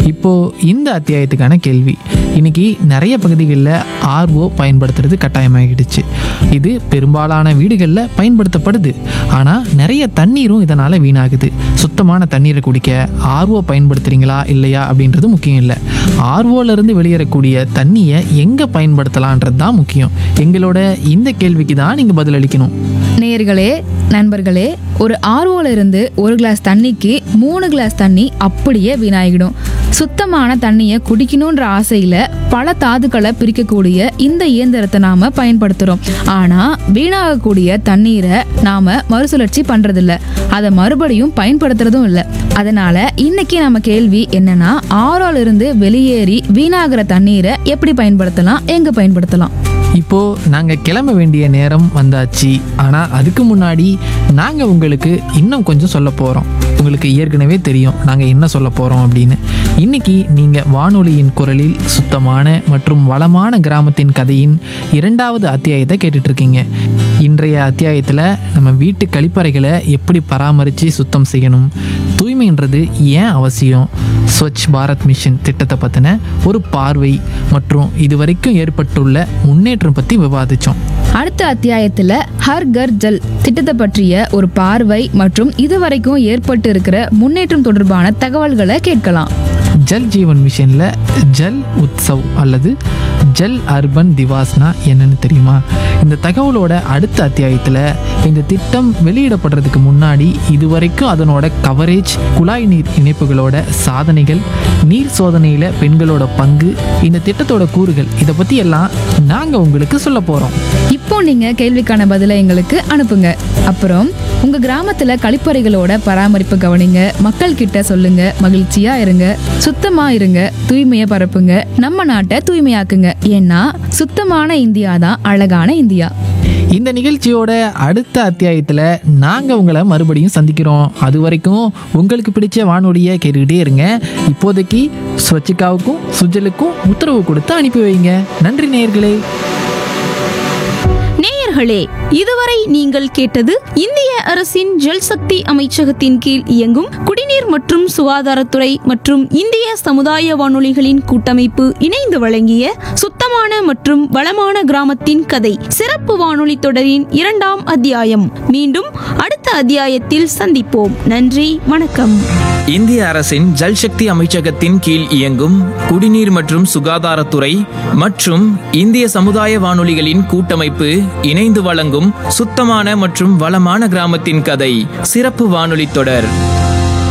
இப்போ இந்த அத்தியாயத்துக்கான கேள்வி இன்னைக்கு நிறைய பகுதிகளில் ஆர்ஓ பயன்படுத்துறது கட்டாயமாகிடுச்சு இது பெரும்பாலான வீடுகளில் பயன்படுத்தப்படுது ஆனால் நிறைய தண்ணீரும் இதனால் வீணாகுது சுத்தமான தண்ணீரை குடிக்க ஆர்ஓ பயன்படுத்துறீங்களா இல்லையா அப்படின்றது முக்கியம் இல்லை ஆர்ஓலேருந்து வெளியேறக்கூடிய தண்ணியை எங்கே பயன்படுத்தலான்றது தான் முக்கியம் எங்களோட இந்த கேள்விக்கு தான் நீங்கள் பதிலளிக்கணும் நேயர்களே நண்பர்களே ஒரு ஆர்ஓல இருந்து ஒரு கிளாஸ் தண்ணிக்கு மூணு கிளாஸ் தண்ணி அப்படியே வீணாகிடும் சுத்தமான தண்ணியை குடிக்கணுன்ற ஆசையில பல தாதுக்களை பிரிக்கக்கூடிய இந்த இயந்திரத்தை நாம பயன்படுத்துறோம் ஆனா வீணாகக்கூடிய தண்ணீரை நாம மறுசுழற்சி பண்றதில்ல அதை மறுபடியும் பயன்படுத்துறதும் இல்லை அதனால இன்னைக்கு நம்ம கேள்வி என்னன்னா ஆரோல இருந்து வெளியேறி வீணாகிற தண்ணீரை எப்படி பயன்படுத்தலாம் எங்க பயன்படுத்தலாம் இப்போ நாங்கள் கிளம்ப வேண்டிய நேரம் வந்தாச்சு ஆனால் அதுக்கு முன்னாடி நாங்கள் உங்களுக்கு இன்னும் கொஞ்சம் சொல்ல போகிறோம் உங்களுக்கு ஏற்கனவே தெரியும் நாங்கள் என்ன சொல்ல போகிறோம் அப்படின்னு இன்னைக்கு நீங்கள் வானொலியின் குரலில் சுத்தமான மற்றும் வளமான கிராமத்தின் கதையின் இரண்டாவது அத்தியாயத்தை கேட்டுட்டு இருக்கீங்க இன்றைய அத்தியாயத்தில் நம்ம வீட்டு கழிப்பறைகளை எப்படி பராமரித்து சுத்தம் செய்யணும் தூய்மைன்றது ஏன் அவசியம் ஸ்வச் பாரத் மிஷன் திட்டத்தை பற்றின ஒரு பார்வை மற்றும் இதுவரைக்கும் ஏற்பட்டுள்ள முன்னேற்றம் பற்றி விவாதித்தோம் அடுத்த அத்தியாயத்துல ஹர் கர் ஜல் திட்டத்தை பற்றிய ஒரு பார்வை மற்றும் இதுவரைக்கும் ஏற்பட்டு இருக்கிற முன்னேற்றம் தொடர்பான தகவல்களை கேட்கலாம் ஜல் ஜீவன் மிஷனில் ஜல் உத்சவ் அல்லது ஜல் அர்பன் திவாஸ்னா என்னன்னு தெரியுமா இந்த தகவலோட அடுத்த அத்தியாயத்தில் இந்த திட்டம் வெளியிடப்படுறதுக்கு முன்னாடி இதுவரைக்கும் அதனோட கவரேஜ் குழாய் நீர் இணைப்புகளோட சாதனைகள் நீர் சோதனையில் பெண்களோட பங்கு இந்த திட்டத்தோட கூறுகள் இதை பற்றி எல்லாம் நாங்கள் உங்களுக்கு சொல்ல போகிறோம் இப்போ நீங்க கேள்விக்கான பதிலை எங்களுக்கு அனுப்புங்க அப்புறம் உங்க கிராமத்துல கழிப்பறைகளோட பராமரிப்பு கவனிங்க மக்கள் கிட்ட சொல்லுங்க மகிழ்ச்சியா இருங்க சுத்தமா இருங்க தூய்மையை பரப்புங்க நம்ம நாட்டை தூய்மையாக்குங்க ஏன்னா சுத்தமான இந்தியா தான் அழகான இந்தியா இந்த நிகழ்ச்சியோட அடுத்த அத்தியாயத்தில் நாங்கள் உங்களை மறுபடியும் சந்திக்கிறோம் அது வரைக்கும் உங்களுக்கு பிடிச்ச வானொலியை கேட்டுக்கிட்டே இருங்க இப்போதைக்கு ஸ்வச்சிகாவுக்கும் சுஜலுக்கும் உத்தரவு கொடுத்து அனுப்பி வைங்க நன்றி நேயர்களே நேயர்களே இதுவரை நீங்கள் கேட்டது இந்திய அரசின் ஜல் சக்தி அமைச்சகத்தின் கீழ் இயங்கும் குடிநீர் மற்றும் சுகாதாரத்துறை மற்றும் இந்திய சமுதாய வானொலிகளின் கூட்டமைப்பு இணைந்து வழங்கிய சுத்தமான மற்றும் வளமான கிராமத்தின் கதை சிறப்பு வானொலி தொடரின் இரண்டாம் அத்தியாயம் மீண்டும் அடுத்த அத்தியாயத்தில் சந்திப்போம் நன்றி வணக்கம் இந்திய அரசின் ஜல் சக்தி அமைச்சகத்தின் கீழ் இயங்கும் குடிநீர் மற்றும் சுகாதாரத்துறை மற்றும் இந்திய சமுதாய வானொலிகளின் கூட்டமைப்பு இணைந்து வழங்கும் சுத்தமான மற்றும் வளமான கிராமத்தின் கதை சிறப்பு வானொலி தொடர்